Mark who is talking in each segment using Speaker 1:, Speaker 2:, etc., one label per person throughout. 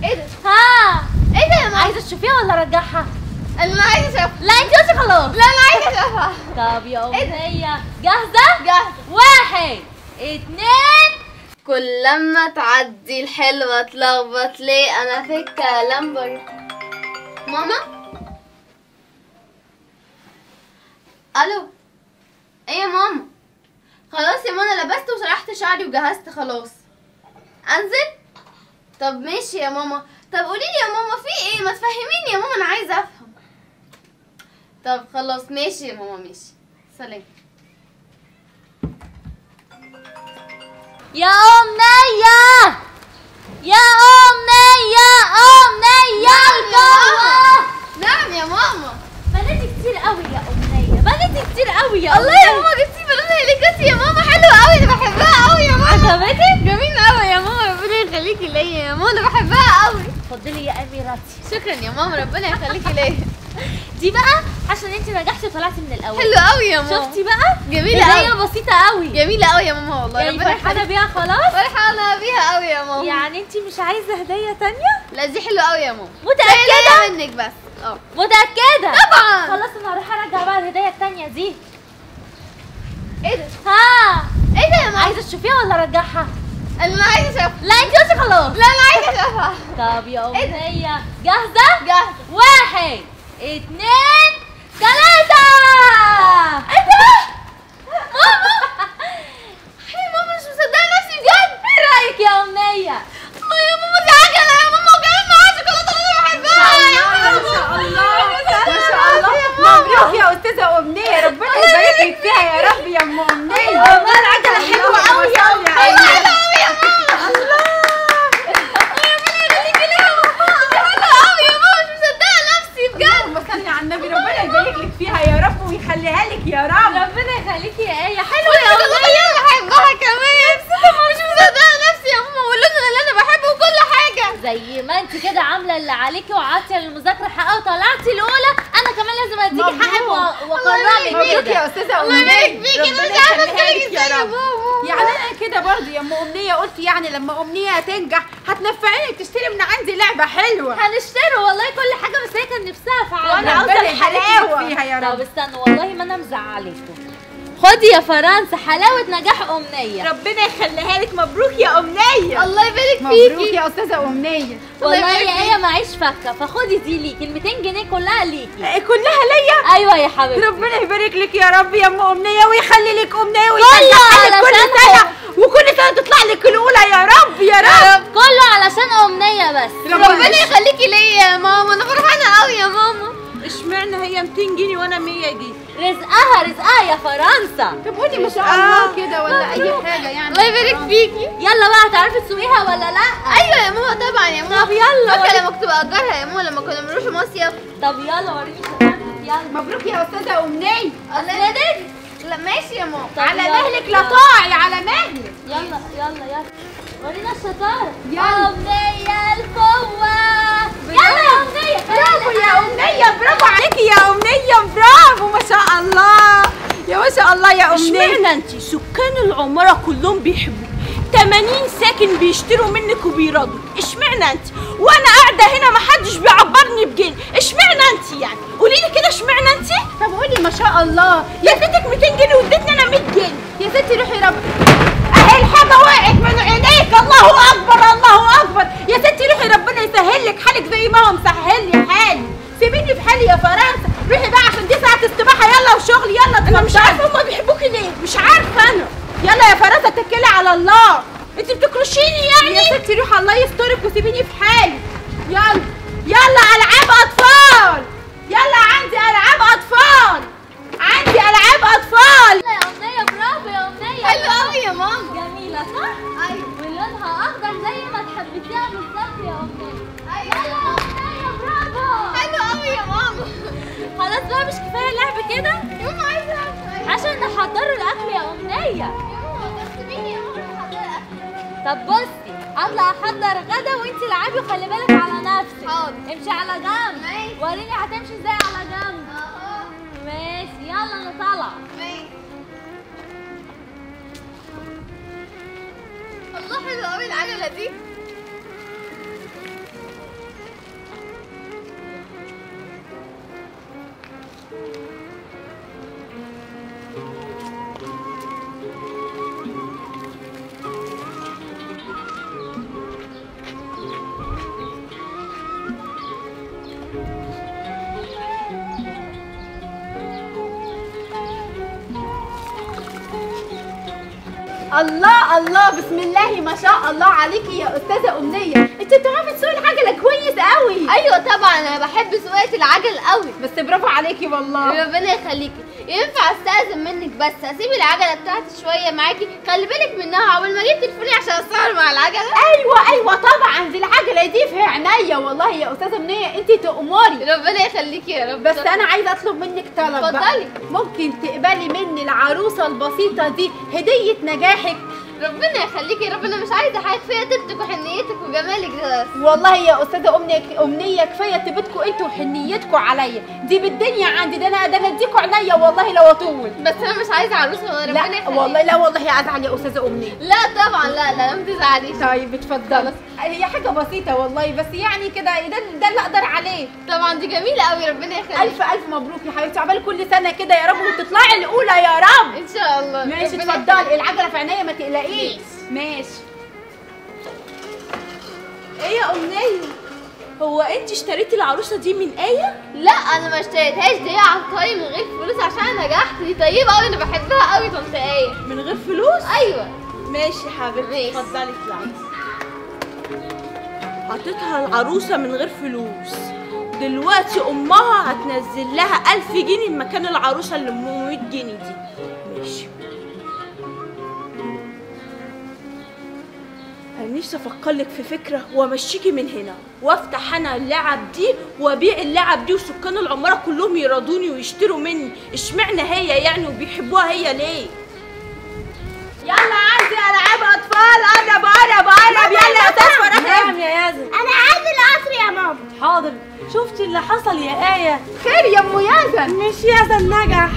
Speaker 1: ايه ده
Speaker 2: ها
Speaker 1: ايه ده يا ماما
Speaker 2: عايزه تشوفيها ولا ارجعها
Speaker 1: انا عايزه اشوفها
Speaker 2: لا انت قلتي خلاص
Speaker 1: لا انا عايزه اشوفها
Speaker 2: طب يا
Speaker 1: إيه ده؟
Speaker 2: امنيه جاهزه
Speaker 1: جاهزه
Speaker 2: واحد اتنين
Speaker 1: كل لما تعدي الحلوة تلخبط ليه انا في الكلام بر ماما الو ايه يا ماما خلاص يا ماما لبست وسرحت شعري وجهزت خلاص انزل طب ماشي يا ماما طب قولي لي يا ماما في ايه ما تفهميني يا ماما انا عايزه افهم طب خلاص ماشي يا ماما ماشي سلام
Speaker 2: يا امنيه يا امنيه امنيه القوه
Speaker 1: نعم يا ماما
Speaker 2: بناتي كتير قوي يا امنيه بناتي كتير قوي يا
Speaker 1: الله يا ماما جبتي بالون هيليكوسي يا ماما حلوه قوي انا بحبها قوي يا ماما
Speaker 2: عجبتك
Speaker 1: جميل قوي يا ماما ربنا يخليكي ليا يا ماما انا بحبها قوي
Speaker 2: اتفضلي يا اميرتي
Speaker 1: شكرا يا ماما ربنا يخليكي ليا
Speaker 2: دي بقى عشان انت نجحتي وطلعتي من الاول
Speaker 1: حلوه قوي يا ماما
Speaker 2: شفتي بقى
Speaker 1: جميله
Speaker 2: هديه
Speaker 1: قوي
Speaker 2: بسيطه قوي
Speaker 1: جميله قوي يا ماما والله
Speaker 2: يعني
Speaker 1: ربنا
Speaker 2: فرحانه
Speaker 1: يخليكي
Speaker 2: بيها خلاص
Speaker 1: فرحانه بيها قوي يا ماما
Speaker 2: يعني انت مش عايزه هديه تانية
Speaker 1: لا دي حلوه قوي يا ماما
Speaker 2: متاكده
Speaker 1: هي منك بس اه
Speaker 2: متاكده
Speaker 1: طبعا
Speaker 2: خلاص انا هروح ارجع بقى الهديه التانية دي
Speaker 1: ايه ده
Speaker 2: ها
Speaker 1: ايه ده يا ماما
Speaker 2: عايزه تشوفيها ولا ارجعها
Speaker 1: انا عايزه اشوفها
Speaker 2: لا انت قلتي خلاص
Speaker 1: لا انا عايزه اشوفها
Speaker 2: طب يا
Speaker 1: إيه ده؟
Speaker 2: امنيه جاهزه
Speaker 1: جاهزه
Speaker 2: واحد اتنين تلاتة ايه ده؟ ماما
Speaker 1: يا ماما مش مصدقه نفسي بجد
Speaker 2: ايه رأيك يا امنية؟
Speaker 1: اه يا ماما دي عجله يا ماما وكمان معاها شوكولاته اللي انا بحبها يا
Speaker 3: ما
Speaker 1: ماما
Speaker 3: شاء الله ما شاء الله مبروك يا استاذه امنيه ربنا يبارك لك فيها يا رب يا ام امنيه والله العجله حلوه قوي يا ام
Speaker 1: حلوه قوي يا ماما الله يا ربنا يخليكي ليا يا ماما دي حلوه قوي يا ماما مش مصدقه نفسي بجد
Speaker 3: اللهم صل على النبي ربنا يبارك لك فيها يا رب ويخليها لك يا رب
Speaker 2: ربنا يخليكي يا ايه حلوة
Speaker 1: وانت
Speaker 2: يا
Speaker 1: كمان
Speaker 2: امنية
Speaker 1: انا بحبها كمان مش مصدقه نفسي يا ماما واللون اللي انا بحبه وكل حاجه
Speaker 2: زي ما انت كده عاملة اللي عليكي وقعدتي على المذاكرة حقها وطلعتي الأولى أنا كمان لازم أديكي حقك
Speaker 3: مبروك.
Speaker 2: و- وأكرمك
Speaker 3: مبروك
Speaker 2: كده
Speaker 3: يا استاذه
Speaker 1: الله يبارك
Speaker 3: امنيه
Speaker 1: فيكي انا
Speaker 3: ربنا
Speaker 1: مش عارفه
Speaker 3: يخليها
Speaker 1: ازاي
Speaker 3: لك يا
Speaker 1: ازاي يا
Speaker 3: رب
Speaker 1: ماما
Speaker 3: يعني انا كده برضه يا ام امنيه قلت يعني لما امنيه تنجح هتنفعني تشتري من عندي لعبه حلوه
Speaker 2: هنشتري والله كل حاجة بس هي كان نفسها في عادة.
Speaker 3: وانا
Speaker 1: ربنا
Speaker 3: قصدي
Speaker 1: يبارك لك
Speaker 3: الحلاوه فيها يا
Speaker 2: طب
Speaker 3: رب
Speaker 2: استنوا والله ما أنا مزعلاكم خدي يا فرنسا حلاوة نجاح أمنية
Speaker 3: ربنا يخليها لك مبروك يا امنيه
Speaker 1: الله يبارك
Speaker 3: مبروك
Speaker 1: فيكي
Speaker 3: يا استاذه امنيه
Speaker 2: والله
Speaker 1: يبارك
Speaker 2: يا
Speaker 1: فيك.
Speaker 2: ايه معيش فكة فخدي دي ليكي ال 200 جنيه كلها ليكي
Speaker 3: إيه، كلها ليا
Speaker 2: أيوة يا حبيبتي
Speaker 3: ربنا يبارك لك يا رب يا ام امنيه ويخلي لك امنيه
Speaker 2: كله
Speaker 3: وينجحها لك كل
Speaker 2: علشانها.
Speaker 3: سنه وكل سنه تطلع لك الاولى يا رب يا رب
Speaker 2: كله علشان أمنية بس
Speaker 1: ربنا يخليكي ليا يا ماما انا فرحانه قوي يا ماما
Speaker 3: اشمعنى هي 200 جنيه وانا 100 جنيه
Speaker 2: رزقها رزقها يا فرنسا
Speaker 3: طب قولي ما شاء الله كده ولا اي حاجه يعني
Speaker 1: الله يبارك فيكي
Speaker 2: يلا بقى هتعرفي تسوقيها ولا لا
Speaker 1: ايوه يا ماما طبعا يا ماما
Speaker 2: طب يلا
Speaker 1: فاكره
Speaker 2: وريني.
Speaker 1: لما كنت باجرها يا ماما لما كنا بنروح مصيف
Speaker 2: طب يلا وريني شطارتك يلا
Speaker 3: مبروك يا استاذه امنيه
Speaker 2: اسندك
Speaker 1: لا ماشي يا ماما
Speaker 2: طب
Speaker 3: على
Speaker 2: يلا.
Speaker 3: مهلك لا طاعي على مهلك
Speaker 2: يلا يلا يلا ورينا الشطارة
Speaker 3: يلا.
Speaker 2: أمنية القوة يلا يا أمنية
Speaker 3: برافو يا امنيه برافو عليكي يا امنيه برافو ما شاء الله يا ما شاء الله يا امنيه
Speaker 4: اشمعنى انت سكان العمارة كلهم بيحبوك 80 ساكن بيشتروا منك وبيرضوا اشمعنى انت وانا قاعده هنا محدش بيعبرني بجنيه اشمعنى انت يعني قولي لي كده اشمعنى انت
Speaker 3: طب قولي ما شاء الله
Speaker 4: يا اديتك 200 جنيه واديتني انا 100 جنيه
Speaker 3: يا ستي روحي رب
Speaker 4: اهي الحاجه وقعت من عينيك الله اكبر الله اكبر
Speaker 3: يا ستي روحي ربنا يسهل لك حالك زي ما هو مسهل لي حالي سيبيني في حالي يا فرنسا روحي بقى عشان دي ساعه استباحه يلا وشغل يلا
Speaker 4: انا مش
Speaker 3: اتفضلي.
Speaker 4: عارفه هما بيحبوكي ليه
Speaker 3: مش عارفه انا يلا يا فرنسا اتكلي على الله
Speaker 4: انت بتكرشيني يعني
Speaker 3: يا ستي روحي الله يسترك وسيبيني في حالي يلا يلا العاب اطفال يلا عندي العاب اطفال عندي العاب اطفال
Speaker 2: يلا يا أمنية برافو يا أمنية
Speaker 1: حلو قوي يا ماما
Speaker 2: جميلة صح؟
Speaker 1: ايوه
Speaker 2: ولونها أخضر زي ما تحبيها بالظبط يا أمنية
Speaker 1: ايوه
Speaker 2: يلا يا أمنية برافو
Speaker 1: حلو قوي يا ماما
Speaker 2: خلاص بقى مش كفاية لعب كده
Speaker 1: يا ماما عايزه أعرف.
Speaker 2: عشان نحضروا الأكل يا أمنية
Speaker 1: يا ماما بس سيبيني يا ماما أحضر الأكل.
Speaker 2: طب بصي هطلع احضر غدا وانتي العبي وخلي بالك على نفسك
Speaker 1: حاضر.
Speaker 2: امشي على جنب
Speaker 1: ماشي.
Speaker 2: وريني هتمشي ازاي على جنب
Speaker 1: اهو
Speaker 2: ماشي يلا انا طالعه
Speaker 1: ماشي الله حلو قوي العجله دي
Speaker 3: الله الله بسم الله ما شاء الله عليكي يا استاذه امنيه انت بتعرفي تسوقي العجله كويس قوي
Speaker 1: ايوه طبعا انا بحب سواقه العجل قوي
Speaker 3: بس برافو عليكي والله
Speaker 1: ربنا يخليكي ينفع استاذن منك بس اسيب العجله بتاعتي شويه معاكي خلي بالك منها عقبال ما جبت تليفوني عشان اتصور مع العجله
Speaker 3: ايوه ايوه طبعا دي العجله دي في عينيا والله يا استاذه امنيه انت تأمري
Speaker 1: ربنا يخليكي يا رب
Speaker 3: بس انا عايزه اطلب منك طلب بقى.
Speaker 1: اتفضلي.
Speaker 3: ممكن تقبلي مني العروسه البسيطه دي هديه نجاحك
Speaker 1: ربنا يخليكي ربنا مش عايزه حاجه كفايه طيبتك وحنيتك وجمالك ده بس
Speaker 3: والله يا استاذه امنيه امنيه كفايه طيبتكم انتوا وحنيتكم عليا دي بالدنيا عندي ده انا ده انا اديكوا عينيا والله لو اطول
Speaker 1: بس انا مش عايزه عروسه والله ربنا
Speaker 3: لا
Speaker 1: يخليكي
Speaker 3: والله لا والله ازعل يا استاذه امنيه
Speaker 1: لا طبعا لا لا ما تزعليش
Speaker 3: طيب اتفضلي هي حاجه بسيطه والله بس يعني كده ده ده اللي اقدر عليه
Speaker 1: طبعا دي جميله قوي ربنا يخليك
Speaker 3: الف الف مبروك يا حبيبتي عقبال كل سنه كده يا رب وتطلعي الاولى يا رب
Speaker 1: ان شاء الله
Speaker 3: ماشي
Speaker 1: ربنا
Speaker 3: اتفضلي العجله في عينيا ما تقلقيش ماشي
Speaker 4: ايه يا امنيه هو انت اشتريتي العروسه دي من ايه
Speaker 1: لا انا ما اشتريتهاش دي عطاري من غير فلوس عشان نجحت دي طيبه قوي انا بحبها قوي طنط ايه
Speaker 4: من غير فلوس
Speaker 1: ايوه
Speaker 4: ماشي حبيبتي
Speaker 1: ماشي.
Speaker 4: اتفضلي اطلعي عطيتها العروسه من غير فلوس دلوقتي امها هتنزل لها ألف جنيه مكان العروسه اللي ام 100 جنيه دي ماشي انا نفسي افكر لك في فكره وامشيكي من هنا وافتح انا اللعب دي وابيع اللعب دي وسكان العماره كلهم يرضوني ويشتروا مني اشمعنى هي يعني وبيحبوها هي ليه
Speaker 3: يلا عندي العاب اطفال قرب قرب قرب يلا يا استاذ فرح
Speaker 5: نعم يا يازن
Speaker 3: انا عايز القطر يا ماما
Speaker 5: حاضر شفتي اللي حصل يا آية
Speaker 3: خير يا ام يزن
Speaker 5: مش يازن نجح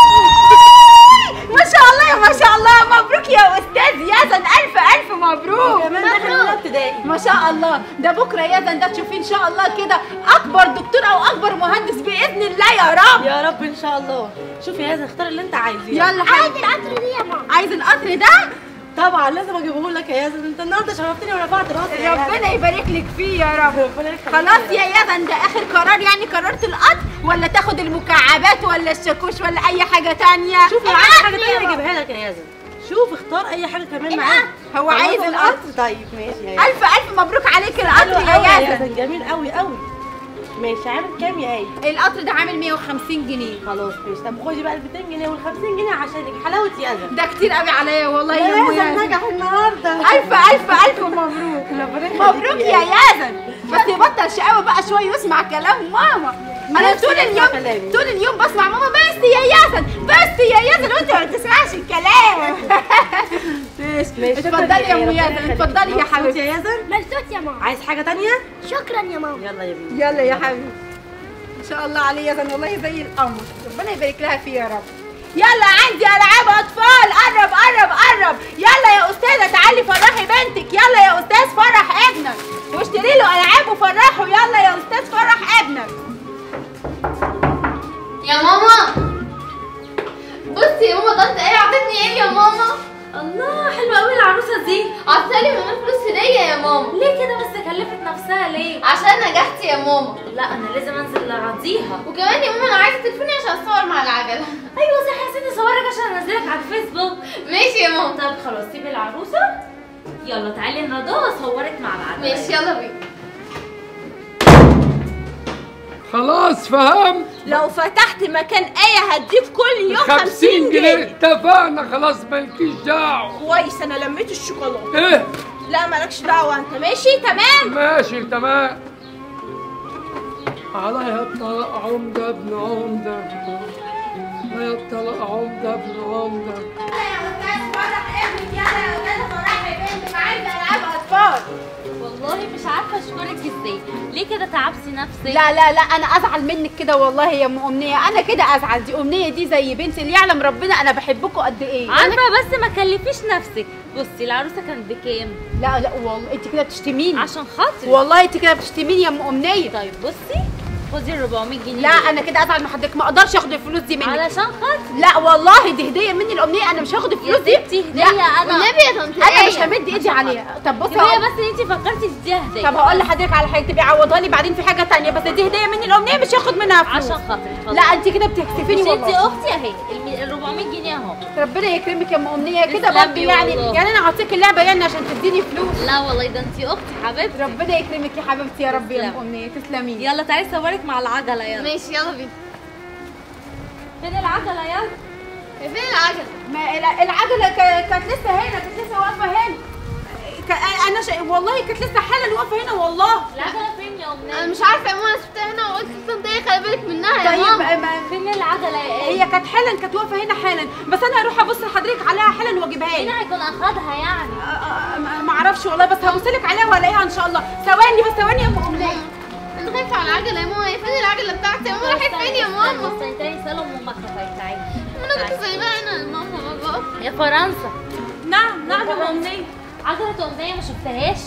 Speaker 3: ما شاء الله يا ما شاء الله مبروك يا استاذ يزن الف الف مبروك
Speaker 5: كمان دخل اولى ابتدائي
Speaker 3: ما شاء الله ده بكره يزن ده تشوفيه ان شاء الله كده اكبر دكتور او اكبر مهندس باذن الله يا رب
Speaker 5: يا رب ان شاء الله شوفي يا يازن اختار اللي انت عايزه
Speaker 3: يلا عايز القطر دي يا ماما عايز القطر ده
Speaker 5: طبعا لازم اجيبه لك يا يازن انت النهارده شرفتني ورفعت راسي يا يازن.
Speaker 3: ربنا يبارك لك فيه يا رب
Speaker 5: ربنا يخليك
Speaker 3: خلاص يا يزن ده اخر قرار يعني قررت القطر ولا تاخد المكعبات ولا الشاكوش ولا اي حاجه تانية
Speaker 5: شوف لو عايز حاجه تانية اجيبها لك يا يازن شوف اختار اي حاجه كمان معاك
Speaker 3: هو
Speaker 5: خلاص
Speaker 3: عايز
Speaker 5: هو
Speaker 3: القطر
Speaker 5: طيب ماشي يا يازن
Speaker 3: الف الف مبروك عليك
Speaker 5: حلو
Speaker 3: القطر
Speaker 5: قوي
Speaker 3: يا
Speaker 5: يا
Speaker 3: يزن
Speaker 5: يازن جميل قوي قوي ماشي عامل كام يا آية
Speaker 3: القطر ده عامل 150 جنيه
Speaker 5: خلاص ماشي طب خدي بقى ال 200 جنيه وال 50 جنيه عشانك حلاوه يازن
Speaker 3: ده كتير قوي عليا والله
Speaker 5: يا
Speaker 3: يا ام
Speaker 5: يازن
Speaker 3: يزن
Speaker 5: نجح النهارده
Speaker 3: الف الف الف مبروك
Speaker 5: ربنا يخليك
Speaker 3: مبروك يا يزن بس يبطل شقاوة بقى شويه واسمع كلام ماما انا
Speaker 5: نفسي
Speaker 3: طول
Speaker 5: يسمع
Speaker 3: اليوم
Speaker 5: كلامي.
Speaker 3: طول اليوم بسمع ماما بس يا يزن بس يا يزن وانت ما بتسمعش الكلام ماشي
Speaker 5: ماشي، شكراً
Speaker 3: اتفضلي يا ام
Speaker 5: ربنا
Speaker 3: يزن
Speaker 5: يخليك.
Speaker 3: اتفضلي يا
Speaker 5: مبسوط
Speaker 3: حبيبتي
Speaker 5: يا يزن
Speaker 6: مبسوط يا ماما
Speaker 5: عايز حاجه تانية
Speaker 6: شكرا يا ماما
Speaker 5: يلا يا بيبي
Speaker 3: يلا يا حبيبي ان شاء الله عليه يزن والله زي القمر ربنا يبارك لها فيه يا رب يلا عندي العاب اطفال قرب قرب قرب يلا يا استاذه تعالي فرحي بنتك يلا يا استاذ فرح ابنك واشتري له العاب وفرحه يلا يا استاذ فرح ابنك
Speaker 1: يا ماما بصي يا ماما طنط ايه عطتني ايه يا ماما
Speaker 2: الله حلوه قوي العروسه دي
Speaker 1: عطالي من غير فلوس هديه يا ماما
Speaker 2: ليه كده بس كلفت نفسها ليه
Speaker 1: عشان نجحت يا ماما
Speaker 2: لا انا لازم انزل اراضيها
Speaker 1: وكمان يا ماما انا عايزه تليفوني عشان اتصور مع العجله
Speaker 2: ايوه صح يا ستي صورك عشان انزلك على الفيسبوك
Speaker 1: ماشي يا ماما
Speaker 2: طب خلاص سيبي العروسه يلا تعالي نرضاها واصورك مع العجله
Speaker 1: ماشي يلا بينا
Speaker 7: خلاص فهمت
Speaker 4: لو فتحت مكان ايه هديك كل يوم
Speaker 7: 50 جنيه
Speaker 4: جنيه
Speaker 7: اتفقنا خلاص مالكيش دعوة
Speaker 4: كويس انا لميت الشوكولاته
Speaker 7: ايه
Speaker 4: لا مالكش دعوه انت ماشي تمام
Speaker 7: ماشي تمام عليا الطلاق عمدة ابن عمدة عليا الطلاق عمدة ابن عمدة
Speaker 3: يلا يا استاذ فرح ابنك يلا يا استاذ فرحي بنتك عايزه العاب اطفال
Speaker 2: والله مش عارفه اشكرك ازاي ليه كده تعبتي نفسك
Speaker 3: لا لا لا انا ازعل منك كده والله يا ام امنيه انا كده ازعل دي امنيه دي زي بنتي اللي يعلم ربنا انا بحبكم قد ايه
Speaker 2: عارفه بس ما كلفيش نفسك بصي العروسه كانت بكام
Speaker 3: لا لا والله انت كده بتشتميني
Speaker 2: عشان خاطري
Speaker 3: والله انت كده بتشتميني يا ام امنيه
Speaker 2: طيب بصي خدي ال 400 جنيه
Speaker 3: لا انا كده ازعل من حضرتك ما اقدرش اخد الفلوس دي منك
Speaker 2: علشان خاطر
Speaker 3: لا والله دي هديه مني الامنيه انا مش هاخد
Speaker 2: يا
Speaker 3: الفلوس دي
Speaker 2: ستي هديه
Speaker 3: لا
Speaker 2: انا
Speaker 1: والنبي يا طنط
Speaker 3: انا مش
Speaker 1: ايه
Speaker 3: همد ايدي عليها طب بصي
Speaker 2: هديه
Speaker 3: هقول-
Speaker 2: بس ان انت فكرتي تديها هديه
Speaker 3: طب هقول لحضرتك على حاجه تبقي عوضها لي بعدين في حاجه تانية بس دي هديه مني الامنيه مش هاخد منها فلوس
Speaker 2: عشان خاطري اتفضلي.
Speaker 3: لا انت كده بتكسفيني
Speaker 2: مش انت
Speaker 3: والله
Speaker 2: اختي اهي ال 400 جنيه اهو
Speaker 3: ربنا يكرمك يا ام امنيه كده
Speaker 2: تسلمي
Speaker 3: برضه يعني
Speaker 2: والله.
Speaker 3: يعني انا هعطيك اللعبه يعني عشان تديني فلوس
Speaker 2: لا والله ده انت اختي حبيبتي
Speaker 3: ربنا يكرمك يا حبيبتي يا رب يا ام
Speaker 2: تسلمي.
Speaker 3: امنيه تسلمي
Speaker 2: يلا تعالي صورك مع العجله يلا
Speaker 1: ماشي يلا بينا
Speaker 2: فين العجله يلا
Speaker 1: فين العجل
Speaker 3: ما الع- العجله ك- كانت لسه هنا كانت لسه واقفه هنا ك- انا شا... والله كانت لسه حالا واقفه هنا والله
Speaker 2: العجله فين يا
Speaker 1: انا
Speaker 2: امنيه
Speaker 1: مش عارفه يا ماما انا شفتها هنا وقلت لطنط ايه خلي بالك منها يا
Speaker 3: طيب
Speaker 1: ماما
Speaker 3: ما...
Speaker 2: فين العجله يا ايه
Speaker 3: هي كانت حالا كانت واقفه هنا حالا بس انا هروح ابص لحضرتك عليها حالا واجيبها لك
Speaker 2: مين هيكون اخدها يعني
Speaker 3: آه، آه، ما ما اعرفش والله بس هبص لك عليها والاقيها ان شاء الله ثواني بس ثواني يا ام امنيه
Speaker 1: انا خايفه على العجله يا ماما هي فين العجله بتاعتي يا ماما راحت فين يا ماما
Speaker 2: استني تاني سلام امك طيب تعالي
Speaker 1: انا كنت سايباها هنا يا ماما بابا
Speaker 2: يا فرنسا
Speaker 3: نعم نعم يا ام امنيه
Speaker 2: عجله امنيه ما شفتهاش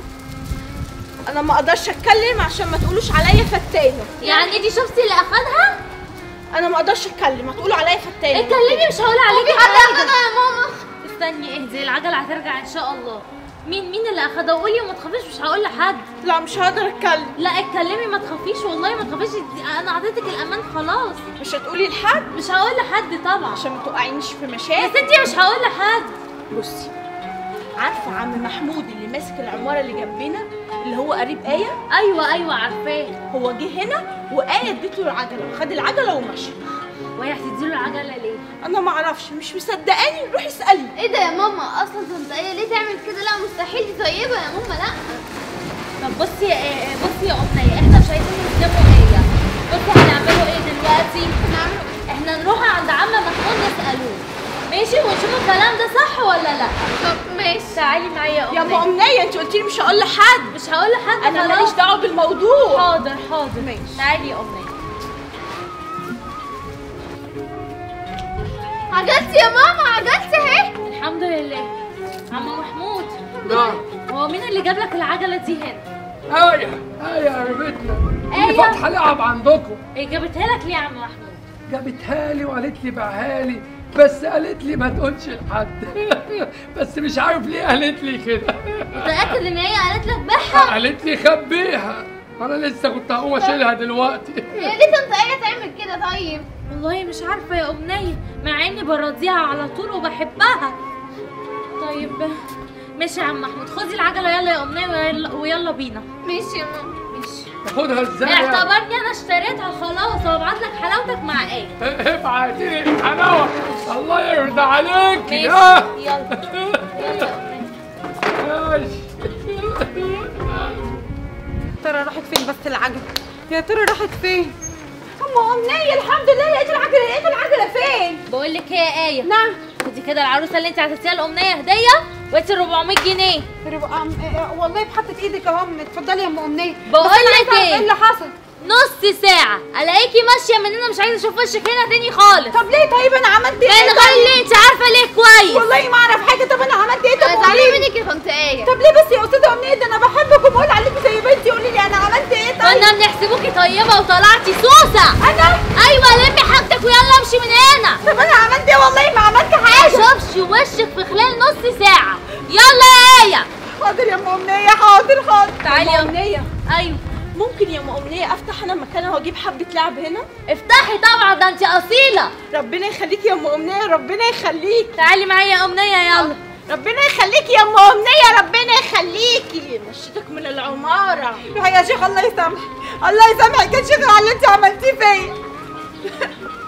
Speaker 4: انا ما اقدرش اتكلم عشان ما تقولوش عليا فتانه
Speaker 2: يعني دي شفتي اللي اخدها
Speaker 4: انا ما اقدرش اتكلم هتقولوا عليا فتانه
Speaker 2: اتكلمي مش هقول عليكي
Speaker 1: حد
Speaker 2: حاجه
Speaker 1: اخدها يا ماما
Speaker 2: استني اهدي العجله هترجع ان شاء الله مين مين اللي اخدها وقولي وما تخافيش مش هقول لحد
Speaker 4: لا مش هقدر اتكلم
Speaker 2: لا اتكلمي ما تخافيش والله ما تخافيش دي- انا اعطيتك الامان خلاص
Speaker 4: مش هتقولي لحد
Speaker 2: مش هقول لحد طبعا
Speaker 4: عشان ما توقعينيش في
Speaker 2: يا
Speaker 4: مشاكل
Speaker 2: ستي مش هقول لحد
Speaker 4: بصي عارفه عم محمود اللي ماسك العماره اللي جنبنا اللي هو قريب ايه
Speaker 2: ايوه ايوه عارفاه
Speaker 4: هو جه هنا وايه اديته العجله خد العجله ومشى
Speaker 2: وهي هتديله العجله ليه
Speaker 4: انا ما اعرفش مش مصدقاني روحي اسالي
Speaker 1: ايه ده يا ماما اصلا طنط ايه ليه تعمل كده لا مستحيل دي طيبه يا ماما لا
Speaker 2: طب بصي يا إيه بصي يا امنيه احنا مش عايزين نظلموا ايه بصي هنعمله ايه دلوقتي احنا نروح عند عم محمود نسالوه ماشي ونشوف الكلام ده صح ولا لا
Speaker 1: طب ماشي
Speaker 2: تعالي معايا يا
Speaker 4: يا ام
Speaker 2: امنيه
Speaker 4: امنيه انت قلتي لي مش هقول لحد
Speaker 2: مش هقول لحد
Speaker 4: انا
Speaker 2: خلاص.
Speaker 4: ماليش دعوه بالموضوع
Speaker 2: حاضر حاضر
Speaker 4: ماشي.
Speaker 2: تعالي يا امنيه
Speaker 1: عجلتي يا ماما عجلتي اهي
Speaker 2: الحمد لله عم محمود
Speaker 7: نعم
Speaker 2: هو مين اللي جاب لك العجله دي هنا
Speaker 7: آية آية قريبتنا
Speaker 2: آية؟
Speaker 7: اللي فاتحة لعب عندكم
Speaker 2: ايه جابتها لك ليه يا عم محمود
Speaker 7: جابتها لي وقالت لي باعها لي بس قالت لي ما تقولش لحد بس مش عارف ليه قالت لي كده
Speaker 2: متاكد ان هي قالت لك بيعها
Speaker 7: قالت لي خبيها انا لسه كنت هقوم اشيلها دلوقتي
Speaker 1: هي ليه طنط ايه تعمل كده طيب
Speaker 2: والله مش عارفه يا امنيه مع اني براضيها على طول وبحبها طيب ماشي يا عم محمود خدي العجله يلا يا امنيه ويلا, ويلا بينا
Speaker 1: ماشي يا ماما ماشي
Speaker 7: خدها ازاي يعني؟
Speaker 2: اعتبرني انا اشتريتها خلاص وابعت لك حلاوتك مع ايه
Speaker 7: ابعتي لي الحلاوه الله يرضى عليك
Speaker 2: ماشي
Speaker 7: يا
Speaker 2: يلا يلا يا امنيه
Speaker 7: ماشي
Speaker 3: ترى راحت فين بس العجله يا ترى راحت فين ام امنيه الحمد لله لقيت العجله لقيت العجله فين
Speaker 2: بقول لك ايه يا ايه
Speaker 3: نعم
Speaker 2: خدي كده العروسه اللي انت عطيتيها الامنيه هديه وادي 400 جنيه
Speaker 3: رب- أم- آه، والله بحطت ايدك اهو اتفضلي يا ام امنيه
Speaker 2: بقول
Speaker 3: بس أنا
Speaker 2: لك
Speaker 3: عايزة أعرف
Speaker 2: إيه؟
Speaker 3: ايه اللي حصل
Speaker 2: نص ساعه الاقيكي ماشيه من هنا مش عايزه اشوف وشك هنا تاني خالص
Speaker 3: طب ليه طيب انا عملت ايه
Speaker 2: كان
Speaker 3: طيب؟
Speaker 2: غلي انت عارفه ليه كويس
Speaker 3: والله ما اعرف حاجه طب انا عملت ايه طب
Speaker 1: انا
Speaker 3: قولي
Speaker 1: زعلانه
Speaker 3: لي.
Speaker 1: منك يا طنط ايه
Speaker 3: طب ليه بس يا استاذه امنيه ده انا بحبك وبقول عليكي زي بنتي قولي لي انا عملت ايه طيب
Speaker 2: كنا بنحسبوكي طيبه وطلعتي سوسه
Speaker 3: انا
Speaker 2: ايوه لمي حاجتك ويلا امشي من هنا
Speaker 3: طب انا عملت ايه والله ما عملت
Speaker 2: ما
Speaker 3: حاجه
Speaker 2: اشوفش وشك في خلال نص ساعه يلا يا ايه
Speaker 3: حاضر يا ام امنيه حاضر حاضر
Speaker 2: تعالي
Speaker 4: يا
Speaker 2: يا
Speaker 4: امنيه
Speaker 2: ايوه
Speaker 4: ممكن يا ام امنيه افتح انا مكانها واجيب حبه لعب هنا
Speaker 2: افتحي طبعا ده انت اصيله
Speaker 4: ربنا يخليكي يا ام امنيه ربنا يخليك
Speaker 2: تعالي معايا يا امنيه يلا
Speaker 4: ربنا يخليكي يا ام امنيه ربنا يخليكي مشيتك من العماره
Speaker 3: روحي يا شيخ الله يسامحك الله يسامحك يا شيخ على اللي انت عملتيه فيا